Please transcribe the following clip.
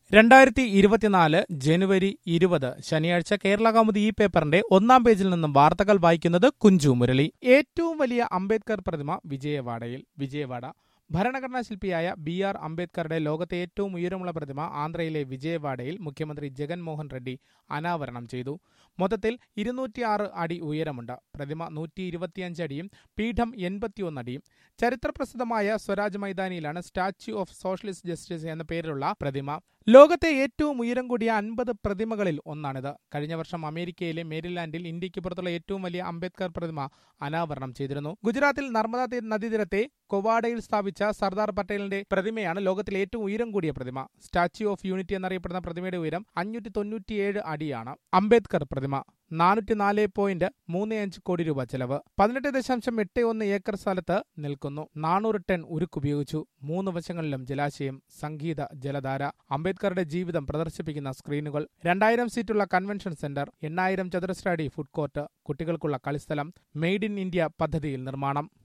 രണ്ടായിരത്തി ഇരുപത്തിനാല് ജനുവരി ഇരുപത് ശനിയാഴ്ച കേരള കൗമുദി ഈ പേപ്പറിന്റെ ഒന്നാം പേജിൽ നിന്നും വാർത്തകൾ വായിക്കുന്നത് കുഞ്ചു മുരളി ഏറ്റവും വലിയ അംബേദ്കർ പ്രതിമ വിജയവാഡയിൽ വിജയവാഡ ഭരണഘടനാ ശില്പിയായ ബി ആർ അംബേദ്കറുടെ ലോകത്തെ ഏറ്റവും ഉയരമുള്ള പ്രതിമ ആന്ധ്രയിലെ വിജയവാഡയിൽ മുഖ്യമന്ത്രി ജഗൻമോഹൻ റെഡ്ഡി അനാവരണം ചെയ്തു മൊത്തത്തിൽ ഇരുന്നൂറ്റിയാറ് അടി ഉയരമുണ്ട് പ്രതിമ നൂറ്റി ഇരുപത്തിയഞ്ച് അടിയും പീഠം എൺപത്തിയൊന്ന് അടിയും ചരിത്രപ്രസിദ്ധമായ സ്വരാജ് മൈതാനിയിലാണ് സ്റ്റാച്യു ഓഫ് സോഷ്യലിസ്റ്റ് ജസ്റ്റിസ് എന്ന പേരിലുള്ള പ്രതിമ ലോകത്തെ ഏറ്റവും ഉയരം കൂടിയ അൻപത് പ്രതിമകളിൽ ഒന്നാണിത് കഴിഞ്ഞ വർഷം അമേരിക്കയിലെ മേരിലാൻഡിൽ ഇന്ത്യക്ക് പുറത്തുള്ള ഏറ്റവും വലിയ അംബേദ്കർ പ്രതിമ അനാവരണം ചെയ്തിരുന്നു ഗുജറാത്തിൽ നർമ്മദ തീ- നദീതീരത്തെ കൊവാഡയിൽ സ്ഥാപിച്ച സർദാർ പട്ടേലിന്റെ പ്രതിമയാണ് ലോകത്തിലെ ഏറ്റവും ഉയരം കൂടിയ പ്രതിമ സ്റ്റാച്യു ഓഫ് യൂണിറ്റി എന്നറിയപ്പെടുന്ന പ്രതിമയുടെ ഉയരം അഞ്ഞൂറ്റി തൊണ്ണൂറ്റിയേഴ് അടിയാണ് അംബേദ്കർ പ്രതിമ നാനൂറ്റി നാല് പോയിന്റ് മൂന്ന് അഞ്ച് കോടി രൂപ ചെലവ് പതിനെട്ട് ദശാംശം എട്ട് ഒന്ന് ഏക്കർ സ്ഥലത്ത് നിൽക്കുന്നു നാനൂറ് ടൺ ഉരുക്കുപയോഗിച്ചു മൂന്ന് വശങ്ങളിലും ജലാശയം സംഗീത ജലധാര അംബേദ്കറുടെ ജീവിതം പ്രദർശിപ്പിക്കുന്ന സ്ക്രീനുകൾ രണ്ടായിരം സീറ്റുള്ള കൺവെൻഷൻ സെന്റർ എണ്ണായിരം ചതുരശ്ര അടി ഫുഡ് കോർട്ട് കുട്ടികൾക്കുള്ള കളിസ്ഥലം മെയ്ഡ് ഇൻ ഇന്ത്യ പദ്ധതിയിൽ നിർമ്മാണം